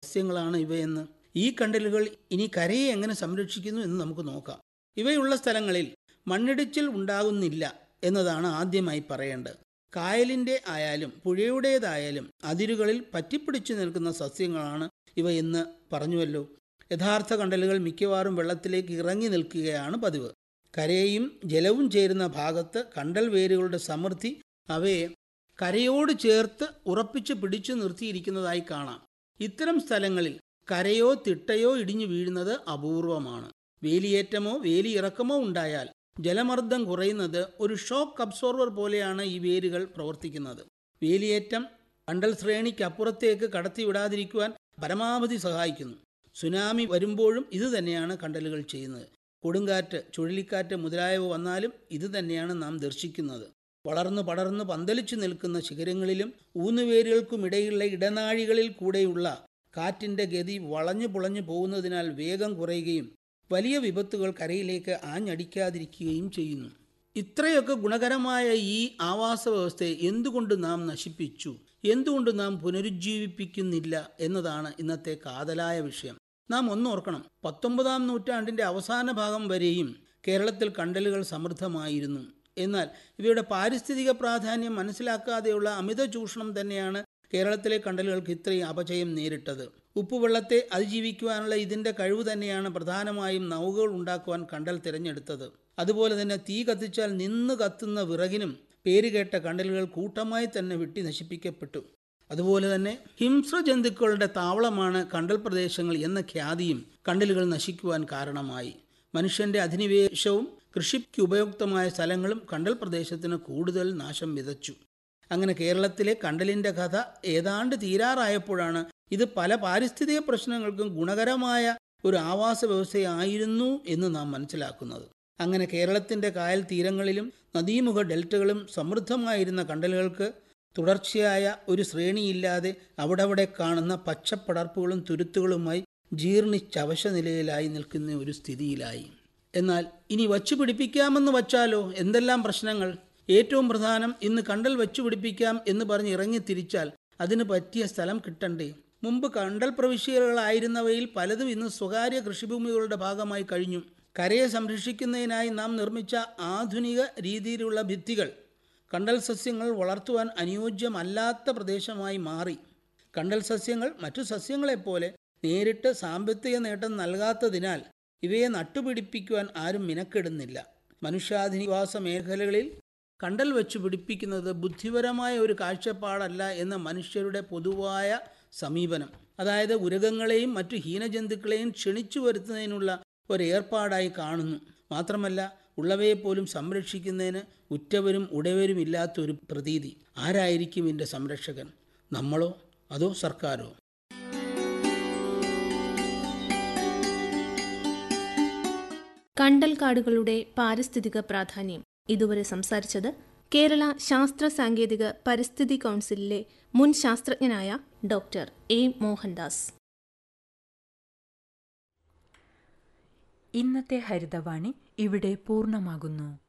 സസ്യങ്ങളാണ് ഇവയെന്ന് ഈ കണ്ടലുകൾ ഇനി കരയെ എങ്ങനെ സംരക്ഷിക്കുന്നു എന്ന് നമുക്ക് നോക്കാം ഇവയുള്ള സ്ഥലങ്ങളിൽ മണ്ണിടിച്ചിൽ ഉണ്ടാകുന്നില്ല എന്നതാണ് ആദ്യമായി പറയേണ്ടത് കായലിൻ്റെ ആയാലും പുഴയുടേതായാലും അതിരുകളിൽ പറ്റിപ്പിടിച്ചു നിൽക്കുന്ന സസ്യങ്ങളാണ് ഇവ എന്ന് പറഞ്ഞുവല്ലോ യഥാർത്ഥ കണ്ടലുകൾ മിക്കവാറും വെള്ളത്തിലേക്ക് ഇറങ്ങി നിൽക്കുകയാണ് പതിവ് കരയും ജലവും ചേരുന്ന ഭാഗത്ത് കണ്ടൽ വേരുകളുടെ സമൃദ്ധി അവയെ കരയോട് ചേർത്ത് ഉറപ്പിച്ച് പിടിച്ചു നിർത്തിയിരിക്കുന്നതായി കാണാം ഇത്തരം സ്ഥലങ്ങളിൽ കരയോ തിട്ടയോ ഇടിഞ്ഞു വീഴുന്നത് അപൂർവമാണ് വേലിയേറ്റമോ വേലിയിറക്കമോ ഉണ്ടായാൽ ജലമർദ്ദം കുറയുന്നത് ഒരു ഷോക്ക് അബ്സോർവർ പോലെയാണ് ഈ വേരുകൾ പ്രവർത്തിക്കുന്നത് വേലിയേറ്റം കണ്ടൽ ശ്രേണിക്ക് അപ്പുറത്തേക്ക് കടത്തിവിടാതിരിക്കുവാൻ പരമാവധി സഹായിക്കുന്നു സുനാമി വരുമ്പോഴും ഇത് തന്നെയാണ് കണ്ടലുകൾ ചെയ്യുന്നത് കൊടുങ്കാറ്റ് ചുഴലിക്കാറ്റ് മുതലായവ വന്നാലും ഇത് തന്നെയാണ് നാം ദർശിക്കുന്നത് വളർന്നു പടർന്ന് പന്തലിച്ചു നിൽക്കുന്ന ശിഖരങ്ങളിലും ഊന്നുവേരുകൾക്കുമിടയിലുള്ള ഇടനാഴികളിൽ കൂടെയുള്ള കാറ്റിൻ്റെ ഗതി വളഞ്ഞു പുളഞ്ഞു പോകുന്നതിനാൽ വേഗം കുറയുകയും വലിയ വിപത്തുകൾ കരയിലേക്ക് ആഞ്ഞടിക്കാതിരിക്കുകയും ചെയ്യുന്നു ഇത്രയൊക്കെ ഗുണകരമായ ഈ ആവാസ വ്യവസ്ഥയെ എന്തുകൊണ്ട് നാം നശിപ്പിച്ചു എന്തുകൊണ്ട് നാം പുനരുജ്ജീവിപ്പിക്കുന്നില്ല എന്നതാണ് ഇന്നത്തെ കാതലായ വിഷയം നാം ഒന്നോർക്കണം പത്തൊമ്പതാം നൂറ്റാണ്ടിൻ്റെ അവസാന ഭാഗം വരെയും കേരളത്തിൽ കണ്ടലുകൾ സമൃദ്ധമായിരുന്നു എന്നാൽ ഇവയുടെ പാരിസ്ഥിതിക പ്രാധാന്യം മനസ്സിലാക്കാതെയുള്ള അമിത ചൂഷണം തന്നെയാണ് കേരളത്തിലെ കണ്ടലുകൾക്ക് ഇത്രയും അപചയം നേരിട്ടത് ഉപ്പുവെള്ളത്തെ അതിജീവിക്കുവാനുള്ള ഇതിൻ്റെ കഴിവ് തന്നെയാണ് പ്രധാനമായും നൗകകൾ ഉണ്ടാക്കുവാൻ കണ്ടൽ തിരഞ്ഞെടുത്തത് അതുപോലെ തന്നെ തീ കത്തിച്ചാൽ നിന്ന് കത്തുന്ന വിറകിനും പേരുകേട്ട കണ്ടലുകൾ കൂട്ടമായി തന്നെ വെട്ടി നശിപ്പിക്കപ്പെട്ടു അതുപോലെ തന്നെ ഹിംസ്ര ജന്തുക്കളുടെ താവളമാണ് കണ്ടൽ പ്രദേശങ്ങൾ എന്ന ഖ്യാതിയും കണ്ടലുകൾ നശിക്കുവാൻ കാരണമായി മനുഷ്യന്റെ അധിനിവേശവും കൃഷിക്ക് ഉപയുക്തമായ സ്ഥലങ്ങളും കണ്ടൽ പ്രദേശത്തിന് കൂടുതൽ നാശം വിതച്ചു അങ്ങനെ കേരളത്തിലെ കണ്ടലിൻ്റെ കഥ ഏതാണ്ട് തീരാറായപ്പോഴാണ് ഇത് പല പാരിസ്ഥിതിക പ്രശ്നങ്ങൾക്കും ഗുണകരമായ ഒരു ആവാസ വ്യവസ്ഥയായിരുന്നു എന്ന് നാം മനസ്സിലാക്കുന്നത് അങ്ങനെ കേരളത്തിൻ്റെ കായൽ തീരങ്ങളിലും നദീമുഖ ഡെൽറ്റകളും സമൃദ്ധമായിരുന്ന കണ്ടലുകൾക്ക് തുടർച്ചയായ ഒരു ശ്രേണിയില്ലാതെ അവിടവിടെ കാണുന്ന പച്ചപ്പടർപ്പുകളും തുരുത്തുകളുമായി ജീർണിച്ചവശ നിലയിലായി നിൽക്കുന്ന ഒരു സ്ഥിതിയിലായി എന്നാൽ ഇനി വച്ചു പിടിപ്പിക്കാമെന്ന് വച്ചാലോ എന്തെല്ലാം പ്രശ്നങ്ങൾ ഏറ്റവും പ്രധാനം ഇന്ന് കണ്ടൽ വച്ചു പിടിപ്പിക്കാം എന്ന് പറഞ്ഞ് ഇറങ്ങി തിരിച്ചാൽ അതിന് പറ്റിയ സ്ഥലം കിട്ടണ്ടേ മുമ്പ് കണ്ടൽ പ്രവിശ്യകളായിരുന്നവയിൽ പലതും ഇന്ന് സ്വകാര്യ കൃഷിഭൂമികളുടെ ഭാഗമായി കഴിഞ്ഞു കരയെ സംരക്ഷിക്കുന്നതിനായി നാം നിർമ്മിച്ച ആധുനിക രീതിയിലുള്ള ഭിത്തികൾ കണ്ടൽ സസ്യങ്ങൾ വളർത്തുവാൻ അനുയോജ്യമല്ലാത്ത പ്രദേശമായി മാറി കണ്ടൽ സസ്യങ്ങൾ മറ്റു സസ്യങ്ങളെപ്പോലെ നേരിട്ട് സാമ്പത്തിക നേട്ടം നൽകാത്തതിനാൽ ഇവയെ നട്ടുപിടിപ്പിക്കുവാൻ ആരും മിനക്കെടുന്നില്ല മനുഷ്യാധിനിവാസ മേഖലകളിൽ കണ്ടൽ വെച്ച് പിടിപ്പിക്കുന്നത് ബുദ്ധിപരമായ ഒരു കാഴ്ചപ്പാടല്ല എന്ന മനുഷ്യരുടെ പൊതുവായ സമീപനം അതായത് ഉരകങ്ങളെയും മറ്റു ഹീനജന്തുക്കളെയും ക്ഷണിച്ചു വരുത്തുന്നതിനുള്ള ഒരു ഏർപ്പാടായി കാണുന്നു മാത്രമല്ല ഉള്ളവയെപ്പോലും സംരക്ഷിക്കുന്നതിന് ഉറ്റവരും ഉടയവരും ഇല്ലാത്ത ഒരു പ്രതീതി ആരായിരിക്കും ഇതിൻ്റെ സംരക്ഷകൻ നമ്മളോ അതോ സർക്കാരോ കണ്ടൽക്കാടുകളുടെ പാരിസ്ഥിതിക പ്രാധാന്യം ഇതുവരെ സംസാരിച്ചത് കേരള ശാസ്ത്ര സാങ്കേതിക പരിസ്ഥിതി കൗൺസിലിലെ മുൻ ശാസ്ത്രജ്ഞനായ ഡോക്ടർ എ മോഹൻദാസ് ഇന്നത്തെ ഹരിതവാണി ഇവിടെ പൂർണ്ണമാകുന്നു